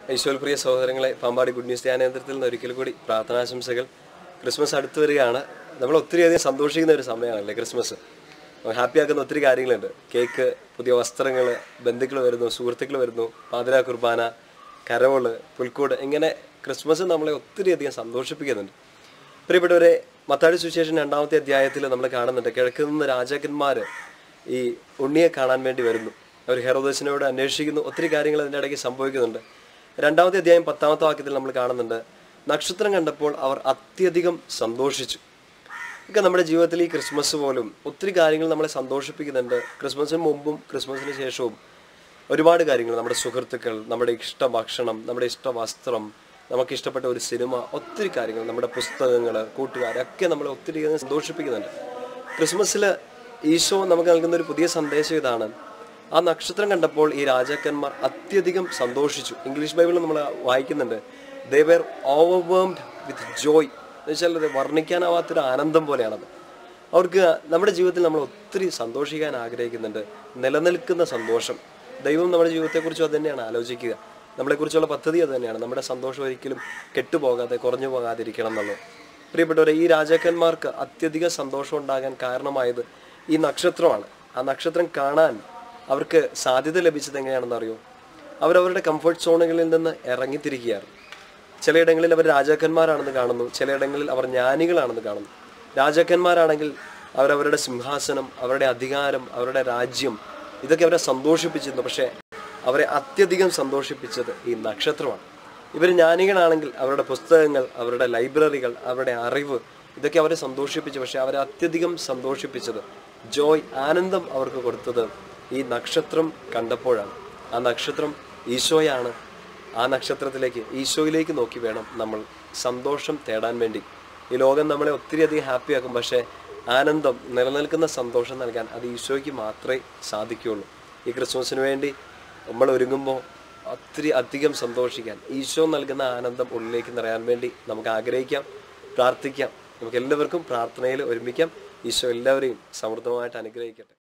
ഈശോൽ പ്രിയ സഹോദരങ്ങളെ Pampady good news ധ്യാനേന്ദ്രത്തിൽ നിന്ന് ഒരിക്കൽ കൂടി പ്രാർത്ഥനാശംസകൾ ക്രിസ്മസ് അടുത്ത് വരികയാണ് നമ്മൾ ഒത്തിരി അധികം സന്തോഷിക്കുന്ന ഒരു സമയമാണല്ലേ ക്രിസ്മസ് ഹാപ്പി ആക്കുന്ന ഒത്തിരി കാര്യങ്ങളുണ്ട് കേക്ക് പുതിയ വസ്ത്രങ്ങൾ ബന്ധുക്കൾ വരുന്നു സുഹൃത്തുക്കൾ വരുന്നു പാതിരാ കുർബാന കരോള് പുൽക്കൂട് ഇങ്ങനെ ക്രിസ്മസ് നമ്മളെ ഒത്തിരി അധികം സന്തോഷിപ്പിക്കുന്നുണ്ട് പ്രിയപ്പെട്ടവരെ മത്താടി സുവിശേഷൻ രണ്ടാമത്തെ അധ്യായത്തിൽ നമ്മൾ കാണുന്നുണ്ട് കിഴക്ക് നിന്ന് രാജാക്കന്മാർ ഈ ഉണ്ണിയെ കാണാൻ വേണ്ടി വരുന്നു അവർ ഹെറോദസിനോട് അന്വേഷിക്കുന്നു ഒത്തിരി കാര്യങ്ങൾ അതിൻ്റെ ഇടയ്ക്ക് സംഭവിക്കുന്നുണ്ട് രണ്ടാമത്തെ അധ്യായം പത്താമത്തെ വാക്യത്തിൽ നമ്മൾ കാണുന്നുണ്ട് നക്ഷത്രം കണ്ടപ്പോൾ അവർ അത്യധികം സന്തോഷിച്ചു ഒക്കെ നമ്മുടെ ജീവിതത്തിൽ ഈ ക്രിസ്മസ് പോലും ഒത്തിരി കാര്യങ്ങൾ നമ്മളെ സന്തോഷിപ്പിക്കുന്നുണ്ട് ക്രിസ്മസിന് മുമ്പും ക്രിസ്മസിന് ശേഷവും ഒരുപാട് കാര്യങ്ങൾ നമ്മുടെ സുഹൃത്തുക്കൾ നമ്മുടെ ഇഷ്ട ഭക്ഷണം നമ്മുടെ ഇഷ്ട വസ്ത്രം നമുക്ക് ഇഷ്ടപ്പെട്ട ഒരു സിനിമ ഒത്തിരി കാര്യങ്ങൾ നമ്മുടെ പുസ്തകങ്ങൾ കൂട്ടുകാരൊക്കെ നമ്മളെ ഒത്തിരി അധികം സന്തോഷിപ്പിക്കുന്നുണ്ട് ക്രിസ്മസിൽ ഈശോ നമുക്ക് നൽകുന്ന ഒരു പുതിയ സന്ദേശം ഇതാണ് ആ നക്ഷത്രം കണ്ടപ്പോൾ ഈ രാജാക്കന്മാർ അത്യധികം സന്തോഷിച്ചു ഇംഗ്ലീഷ് ബൈബിളിൽ നമ്മൾ വായിക്കുന്നുണ്ട് ദേ വെർ ഓവർവേംഡ് വിത്ത് ജോയ് എന്ന് വെച്ചാൽ അത് വർണ്ണിക്കാനാവാത്തൊരു ആനന്ദം പോലെയാണത് അവർക്ക് നമ്മുടെ ജീവിതത്തിൽ നമ്മൾ ഒത്തിരി സന്തോഷിക്കാൻ ആഗ്രഹിക്കുന്നുണ്ട് നിലനിൽക്കുന്ന സന്തോഷം ദൈവം നമ്മുടെ ജീവിതത്തെക്കുറിച്ചും അത് തന്നെയാണ് ആലോചിക്കുക നമ്മളെക്കുറിച്ചുള്ള പദ്ധതി അത് തന്നെയാണ് നമ്മുടെ സന്തോഷം ഒരിക്കലും കെട്ടുപോകാതെ കുറഞ്ഞു പോകാതിരിക്കണം എന്നുള്ളത് പ്രിയപ്പെട്ടവരെ ഈ രാജാക്കന്മാർക്ക് അത്യധികം സന്തോഷം ഉണ്ടാകാൻ കാരണമായത് ഈ നക്ഷത്രമാണ് ആ നക്ഷത്രം കാണാൻ അവർക്ക് സാധ്യത ലഭിച്ചത് എങ്ങനെയാണെന്ന് അറിയോ അവരവരുടെ കംഫർട്ട് സോണുകളിൽ നിന്ന് ഇറങ്ങിത്തിരിക്കുകയാണ് ചിലയിടങ്ങളിൽ അവർ രാജാക്കന്മാരാണെന്ന് കാണുന്നു ചിലയിടങ്ങളിൽ അവർ ജ്ഞാനികളാണെന്ന് കാണുന്നു രാജാക്കന്മാരാണെങ്കിൽ അവരവരുടെ സിംഹാസനം അവരുടെ അധികാരം അവരുടെ രാജ്യം ഇതൊക്കെ അവരെ സന്തോഷിപ്പിച്ചിരുന്നു പക്ഷേ അവരെ അത്യധികം സന്തോഷിപ്പിച്ചത് ഈ നക്ഷത്രമാണ് ഇവർ ജ്ഞാനികളാണെങ്കിൽ അവരുടെ പുസ്തകങ്ങൾ അവരുടെ ലൈബ്രറികൾ അവരുടെ അറിവ് ഇതൊക്കെ അവരെ സന്തോഷിപ്പിച്ചു പക്ഷെ അവരെ അത്യധികം സന്തോഷിപ്പിച്ചത് ജോയ് ആനന്ദം അവർക്ക് കൊടുത്തത് ഈ നക്ഷത്രം കണ്ടപ്പോഴാണ് ആ നക്ഷത്രം ഈശോയാണ് ആ നക്ഷത്രത്തിലേക്ക് ഈശോയിലേക്ക് നോക്കി വേണം നമ്മൾ സന്തോഷം തേടാൻ വേണ്ടി ഈ ലോകം നമ്മളെ ഒത്തിരി അധികം ഹാപ്പിയാക്കും പക്ഷേ ആനന്ദം നിലനിൽക്കുന്ന സന്തോഷം നൽകാൻ അത് ഈശോയ്ക്ക് മാത്രമേ സാധിക്കുകയുള്ളൂ ഈ ക്രിസ്മസിന് വേണ്ടി നമ്മൾ ഒരുങ്ങുമ്പോൾ ഒത്തിരി അധികം സന്തോഷിക്കാൻ ഈശോ നൽകുന്ന ആനന്ദം ഉള്ളിലേക്ക് നിറയാൻ വേണ്ടി നമുക്ക് ആഗ്രഹിക്കാം പ്രാർത്ഥിക്കാം നമുക്ക് എല്ലാവർക്കും പ്രാർത്ഥനയിൽ ഒരുമിക്കാം ഈശോ എല്ലാവരെയും സമൃദ്ധമായിട്ട് അനുഗ്രഹിക്കട്ടെ